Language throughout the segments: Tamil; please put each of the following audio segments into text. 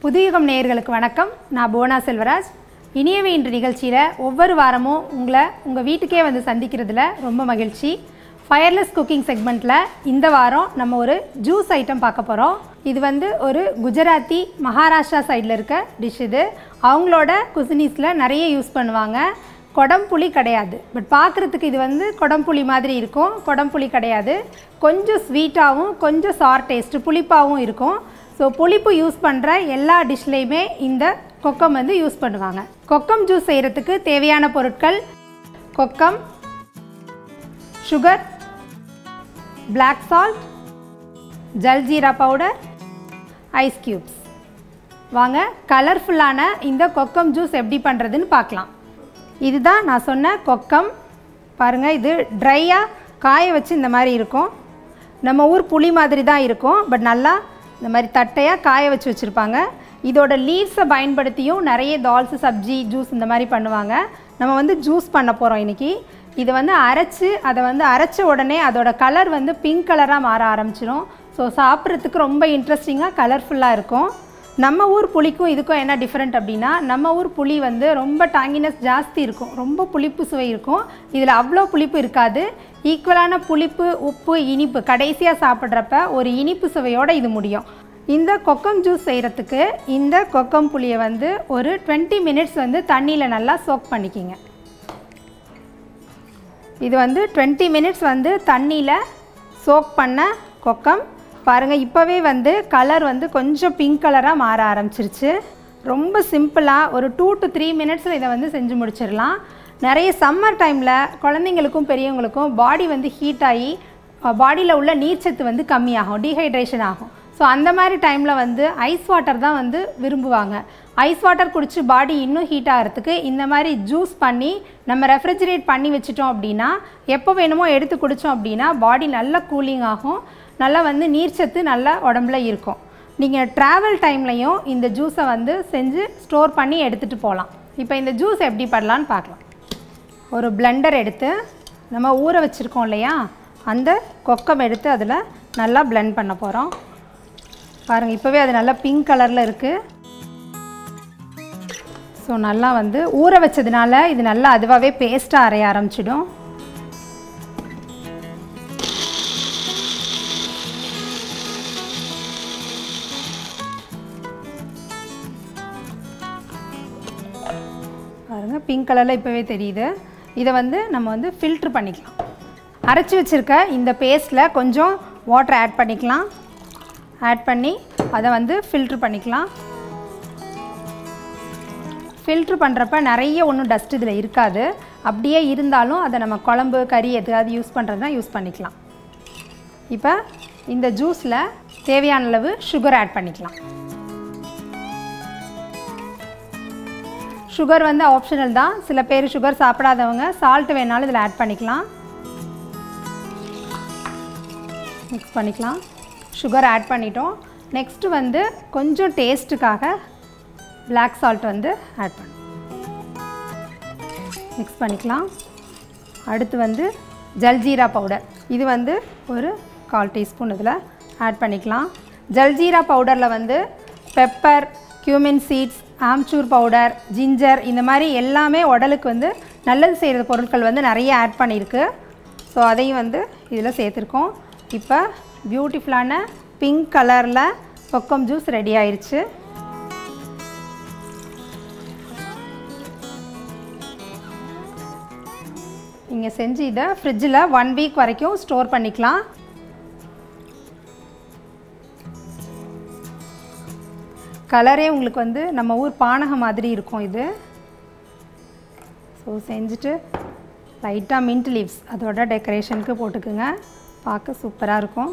புதுயுகம் நேயர்களுக்கு வணக்கம் நான் புவனா செல்வராஜ் இனியவை இன்று நிகழ்ச்சியில் ஒவ்வொரு வாரமும் உங்களை உங்கள் வீட்டுக்கே வந்து சந்திக்கிறதுல ரொம்ப மகிழ்ச்சி ஃபயர்லெஸ் குக்கிங் செக்மெண்ட்டில் இந்த வாரம் நம்ம ஒரு ஜூஸ் ஐட்டம் பார்க்க போகிறோம் இது வந்து ஒரு குஜராத்தி மகாராஷ்டிரா சைடில் இருக்க டிஷ் இது அவங்களோட குசினிஸில் நிறைய யூஸ் பண்ணுவாங்க கொடம்புளி கிடையாது பட் பார்க்குறதுக்கு இது வந்து கொடம்புளி மாதிரி இருக்கும் கொடம்புளி கிடையாது கொஞ்சம் ஸ்வீட்டாகவும் கொஞ்சம் சார் டேஸ்ட்டு புளிப்பாகவும் இருக்கும் ஸோ புளிப்பு யூஸ் பண்ணுற எல்லா டிஷ்லேயுமே இந்த கொக்கம் வந்து யூஸ் பண்ணுவாங்க கொக்கம் ஜூஸ் செய்கிறதுக்கு தேவையான பொருட்கள் kokum sugar black salt jaljeera powder ice cubes வாங்க கலர்ஃபுல்லான இந்த கொக்கம் ஜூஸ் எப்படி பண்ணுறதுன்னு பார்க்கலாம் இதுதான் நான் சொன்ன கொக்கம் பாருங்கள் இது ட்ரையாக காய வச்சு இந்த மாதிரி இருக்கும் நம்ம ஊர் புளி மாதிரி தான் இருக்கும் பட் நல்லா இந்த மாதிரி தட்டையாக காய வச்சு வச்சுருப்பாங்க இதோட லீவ்ஸை பயன்படுத்தியும் நிறைய தால்ஸு சப்ஜி ஜூஸ் இந்த மாதிரி பண்ணுவாங்க நம்ம வந்து ஜூஸ் பண்ண போகிறோம் இன்றைக்கி இதை வந்து அரைச்சி அதை வந்து அரைச்ச உடனே அதோட கலர் வந்து பிங்க் கலராக மாற ஆரம்பிச்சிடும் ஸோ சாப்பிட்றதுக்கு ரொம்ப இன்ட்ரெஸ்டிங்காக கலர்ஃபுல்லாக இருக்கும் நம்ம ஊர் புளிக்கும் இதுக்கும் என்ன டிஃப்ரெண்ட் அப்படின்னா நம்ம ஊர் புளி வந்து ரொம்ப டாங்கினஸ் ஜாஸ்தி இருக்கும் ரொம்ப புளிப்பு சுவை இருக்கும் இதில் அவ்வளோ புளிப்பு இருக்காது ஈக்குவலான புளிப்பு உப்பு இனிப்பு கடைசியாக சாப்பிட்றப்ப ஒரு இனிப்பு சுவையோடு இது முடியும் இந்த கொக்கம் ஜூஸ் செய்கிறதுக்கு இந்த கொக்கம் புளியை வந்து ஒரு டுவெண்ட்டி மினிட்ஸ் வந்து தண்ணியில் நல்லா சோக் பண்ணிக்கிங்க இது வந்து டுவெண்ட்டி மினிட்ஸ் வந்து தண்ணியில் சோக் பண்ண கொக்கம் பாருங்கள் இப்போவே வந்து கலர் வந்து கொஞ்சம் பிங்க் கலராக மாற ஆரம்பிச்சிருச்சு ரொம்ப சிம்பிளாக ஒரு டூ டு த்ரீ மினிட்ஸில் இதை வந்து செஞ்சு முடிச்சிடலாம் நிறைய சம்மர் டைமில் குழந்தைங்களுக்கும் பெரியவங்களுக்கும் பாடி வந்து ஹீட் ஆகி பாடியில் உள்ள நீர்ச்சத்து வந்து கம்மியாகும் டீஹைட்ரேஷன் ஆகும் ஸோ அந்த மாதிரி டைமில் வந்து ஐஸ் வாட்டர் தான் வந்து விரும்புவாங்க ஐஸ் வாட்டர் குடித்து பாடி இன்னும் ஹீட் ஆகிறதுக்கு இந்த மாதிரி ஜூஸ் பண்ணி நம்ம ரெஃப்ரிஜரேட் பண்ணி வச்சிட்டோம் அப்படின்னா எப்போ வேணுமோ எடுத்து குடித்தோம் அப்படின்னா பாடி நல்லா கூலிங் ஆகும் நல்லா வந்து நீர்ச்சத்து நல்லா உடம்புல இருக்கும் நீங்கள் ட்ராவல் டைம்லையும் இந்த ஜூஸை வந்து செஞ்சு ஸ்டோர் பண்ணி எடுத்துகிட்டு போகலாம் இப்போ இந்த ஜூஸ் எப்படி பண்ணலான்னு பார்க்கலாம் ஒரு பிளெண்டர் எடுத்து நம்ம ஊற வச்சுருக்கோம் இல்லையா அந்த கொக்கம் எடுத்து அதில் நல்லா பிளெண்ட் பண்ண போகிறோம் பாருங்கள் இப்போவே அது நல்லா பிங்க் கலரில் இருக்குது ஸோ நல்லா வந்து ஊற வச்சதுனால இது நல்லா அதுவாகவே பேஸ்ட்டாக அரைய ஆரம்பிச்சிடும் பாருங்கள் பிங்க் கலரில் இப்போவே தெரியுது இதை வந்து நம்ம வந்து ஃபில்ட்ரு பண்ணிக்கலாம் அரைச்சி வச்சுருக்க இந்த பேஸ்ட்டில் கொஞ்சம் வாட்டர் ஆட் பண்ணிக்கலாம் ஆட் பண்ணி அதை வந்து ஃபில்ட்ரு பண்ணிக்கலாம் ஃபில்ட்ரு பண்ணுறப்ப நிறைய ஒன்றும் டஸ்ட் இதில் இருக்காது அப்படியே இருந்தாலும் அதை நம்ம குழம்பு கறி எதுக்காவது யூஸ் பண்ணுறதுனா யூஸ் பண்ணிக்கலாம் இப்போ இந்த ஜூஸில் தேவையான அளவு சுகர் ஆட் பண்ணிக்கலாம் சுகர் வந்து ஆப்ஷனல் தான் சில பேர் சுகர் சாப்பிடாதவங்க சால்ட் வேணாலும் இதில் ஆட் பண்ணிக்கலாம் மிக்ஸ் பண்ணிக்கலாம் சுகர் ஆட் பண்ணிட்டோம் நெக்ஸ்ட்டு வந்து கொஞ்சம் டேஸ்ட்டுக்காக பிளாக் சால்ட் வந்து ஆட் பண்ண மிக்ஸ் பண்ணிக்கலாம் அடுத்து வந்து ஜல்ஜீரா பவுடர் இது வந்து ஒரு கால் டீஸ்பூன் இதில் ஆட் பண்ணிக்கலாம் ஜல்ஜீரா பவுடரில் வந்து pepper cumin seeds amchur powder ginger இந்த மாதிரி எல்லாமே உடலுக்கு வந்து நல்லது செய்கிற பொருட்கள் வந்து நிறைய ஆட் பண்ணியிருக்கு ஸோ அதையும் வந்து இதில் சேர்த்துருக்கோம் இப்போ பியூட்டிஃபுல்லான பிங்க் கலரில் கொக்கம் ஜூஸ் ரெடி ஆயிடுச்சு நீங்கள் செஞ்சு இதை ஃப்ரிட்ஜில் ஒன் வீக் வரைக்கும் ஸ்டோர் பண்ணிக்கலாம் கலரே உங்களுக்கு வந்து நம்ம ஊர் பானகம் மாதிரி இருக்கும் இது ஸோ செஞ்சுட்டு லைட்டாக மின்ட் லீவ்ஸ் அதோட டெக்கரேஷனுக்கு போட்டுக்குங்க பார்க்க சூப்பராக இருக்கும்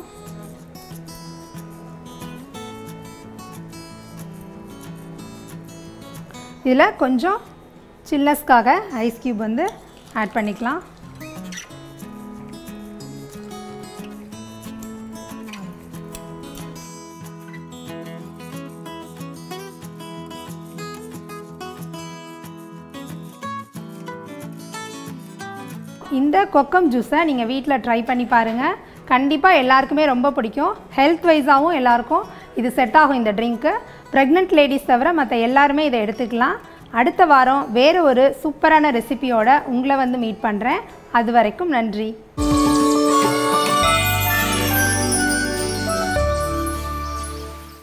இதில் கொஞ்சம் சில்லஸ்க்காக ஐஸ் க்யூப் வந்து ஆட் பண்ணிக்கலாம் இந்த கொக்கம் ஜூஸை நீங்கள் வீட்டில் ட்ரை பண்ணி பாருங்கள் கண்டிப்பாக எல்லாருக்குமே ரொம்ப பிடிக்கும் ஹெல்த் வைஸாகவும் எல்லாருக்கும் இது செட் ஆகும் இந்த ட்ரிங்க்கு ப்ரெக்னென்ட் லேடிஸ் தவிர மற்ற எல்லாருமே இதை எடுத்துக்கலாம் அடுத்த வாரம் வேறு ஒரு சூப்பரான ரெசிபியோட உங்களை வந்து மீட் பண்ணுறேன் அது வரைக்கும் நன்றி